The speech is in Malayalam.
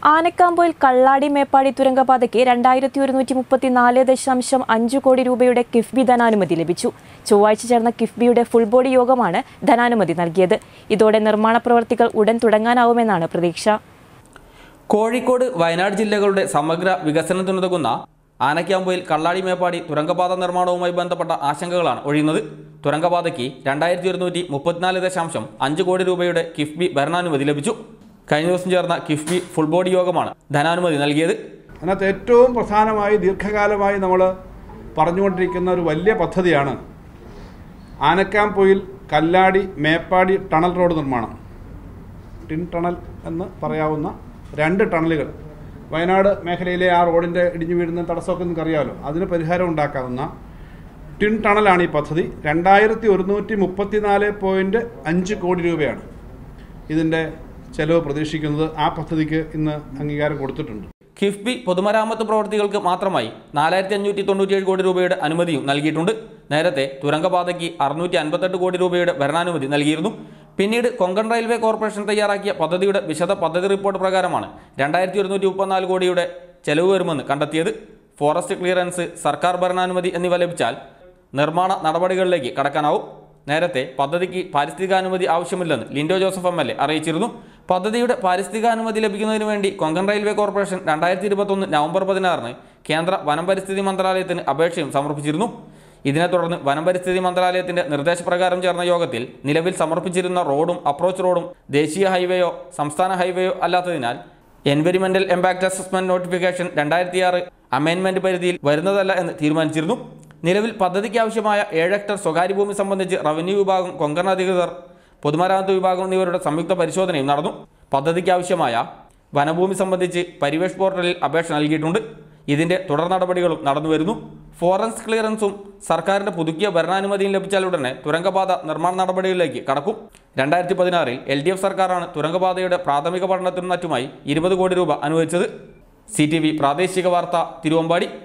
ആനക്കാമ്പോയിൽ കള്ളാടി മേപ്പാടി തുരങ്കപാതയ്ക്ക് രണ്ടായിരത്തി ഒരുന്നൂറ്റി മുപ്പത്തിനാല് ദശാംശം അഞ്ച് കോടി രൂപയുടെ കിഫ്ബി ധനാനുമതി ലഭിച്ചു ചൊവ്വാഴ്ച ചേർന്ന കിഫ്ബിയുടെ ഫുൾ ബോഡി യോഗമാണ് ധനാനുമതി നൽകിയത് ഇതോടെ നിർമ്മാണ പ്രവർത്തികൾ ഉടൻ തുടങ്ങാനാവുമെന്നാണ് പ്രതീക്ഷ കോഴിക്കോട് വയനാട് ജില്ലകളുടെ സമഗ്ര വികസനത്തിനുതകുന്ന ആനക്കാമ്പൊയിൽ കള്ളാടി മേപ്പാടി തുരങ്കപാത നിർമ്മാണവുമായി ബന്ധപ്പെട്ട ആശങ്കകളാണ് ഒഴിയുന്നത് തുരങ്കപാതയ്ക്ക് രണ്ടായിരത്തി ഒരുന്നൂറ്റി മുപ്പത്തിനാല് ദശാംശം അഞ്ച് കോടി രൂപയുടെ കിഫ്ബി ഭരണാനുമതി ലഭിച്ചു കഴിഞ്ഞ ദിവസം ചേർന്ന കിഫ്ബി ഫുൾ ബോഡി യോഗമാണ് ധനാനുമതി നൽകിയത് അതിനകത്ത് ഏറ്റവും പ്രധാനമായി ദീർഘകാലമായി നമ്മൾ പറഞ്ഞുകൊണ്ടിരിക്കുന്ന ഒരു വലിയ പദ്ധതിയാണ് ആനക്കാംപൊയിൽ കല്ലാടി മേപ്പാടി ടണൽ റോഡ് നിർമ്മാണം ടിൻ ടണൽ എന്ന് പറയാവുന്ന രണ്ട് ടണലുകൾ വയനാട് മേഖലയിലെ ആ റോഡിൻ്റെ ഇടിഞ്ഞു വീഴുന്ന തടസ്സമൊക്കെ നിങ്ങൾക്ക് അറിയാമല്ലോ അതിന് പരിഹാരം ഉണ്ടാക്കാവുന്ന ടിൻ ടണലാണ് ഈ പദ്ധതി രണ്ടായിരത്തി ഒരുന്നൂറ്റി മുപ്പത്തിനാല് പോയിൻറ്റ് അഞ്ച് കോടി രൂപയാണ് ഇതിൻ്റെ ചെലവ് പ്രതീക്ഷിക്കുന്നത് ആ പദ്ധതിക്ക് ഇന്ന് അംഗീകാരം കൊടുത്തിട്ടുണ്ട് കിഫ്ബി പൊതുമരാമത്ത് പ്രവൃത്തികൾക്ക് മാത്രമായി നാലായിരത്തി അഞ്ഞൂറ്റി തൊണ്ണൂറ്റിയേഴ് കോടി രൂപയുടെ അനുമതിയും നൽകിയിട്ടുണ്ട് നേരത്തെ തുരങ്കപാതയ്ക്ക് അറുന്നൂറ്റി അൻപത്തെട്ട് കോടി രൂപയുടെ ഭരണാനുമതി നൽകിയിരുന്നു പിന്നീട് കൊങ്കൺ റെയിൽവേ കോർപ്പറേഷൻ തയ്യാറാക്കിയ പദ്ധതിയുടെ വിശദ പദ്ധതി റിപ്പോർട്ട് പ്രകാരമാണ് രണ്ടായിരത്തി ഒരുന്നൂറ്റി മുപ്പത്തിനാല് കോടിയുടെ ചെലവ് വരുമെന്ന് കണ്ടെത്തിയത് ഫോറസ്റ്റ് ക്ലിയറൻസ് സർക്കാർ ഭരണാനുമതി എന്നിവ ലഭിച്ചാൽ നിർമ്മാണ നടപടികളിലേക്ക് കടക്കാനാവും നേരത്തെ പദ്ധതിക്ക് പാരിസ്ഥിതികാനുമതി ആവശ്യമില്ലെന്ന് Linto Joseph M L A അറിയിച്ചിരുന്നു പദ്ധതിയുടെ പാരിസ്ഥിതികാനുമതി ലഭിക്കുന്നതിന് വേണ്ടി കൊങ്കൺ റെയിൽവേ കോർപ്പറേഷൻ രണ്ടായിരത്തി ഇരുപത്തൊന്ന് നവംബർ പതിനാറിന് കേന്ദ്ര വനം പരിസ്ഥിതി മന്ത്രാലയത്തിന് അപേക്ഷയും സമർപ്പിച്ചിരുന്നു ഇതിനെ തുടർന്ന് വനം പരിസ്ഥിതി മന്ത്രാലയത്തിന്റെ നിർദ്ദേശപ്രകാരം ചേർന്ന യോഗത്തിൽ നിലവിൽ സമർപ്പിച്ചിരുന്ന റോഡും അപ്രോച്ച് റോഡും ദേശീയ ഹൈവേയോ സംസ്ഥാന ഹൈവേയോ അല്ലാത്തതിനാൽ എൻവയറിമെന്റൽ ഇമ്പാക്ട് അസസ്മെന്റ് നോട്ടിഫിക്കേഷൻ രണ്ടായിരത്തി ആറ് അമെൻമെന്റ് പരിധിയിൽ വരുന്നതല്ല എന്ന് തീരുമാനിച്ചിരുന്നു നിലവിൽ പദ്ധതിക്ക് ആവശ്യമായ ഏഴ് ഹെക്ടർ സ്വകാര്യ ഭൂമി സംബന്ധിച്ച് റവന്യൂ വിഭാഗം കൊങ്കൺ അധികൃതർ പൊതുമരാമത്ത് വിഭാഗം എന്നിവരുടെ സംയുക്ത പരിശോധനയും നടന്നു പദ്ധതിക്ക് ആവശ്യമായ വനഭൂമി സംബന്ധിച്ച് പരിവേഷ് പോർട്ടലിൽ അപേക്ഷ നൽകിയിട്ടുണ്ട് ഇതിന്റെ തുടർ നടപടികളും നടന്നുവരുന്നു ഫോറൻസ് ക്ലിയറൻസും സർക്കാരിന്റെ പുതുക്കിയ ഭരണാനുമതിയും ലഭിച്ചാൽ ഉടനെ തുരങ്കപാത നിർമ്മാണ നടപടികളിലേക്ക് കടക്കും രണ്ടായിരത്തി പതിനാറിൽ എൽ ഡി എഫ് സർക്കാരാണ് തുരങ്കപാതയുടെ പ്രാഥമിക പഠനത്തിനും മറ്റുമായി ഇരുപത് കോടി രൂപ അനുവദിച്ചത് സി ടി വി പ്രാദേശിക വാർത്ത തിരുവമ്പാടി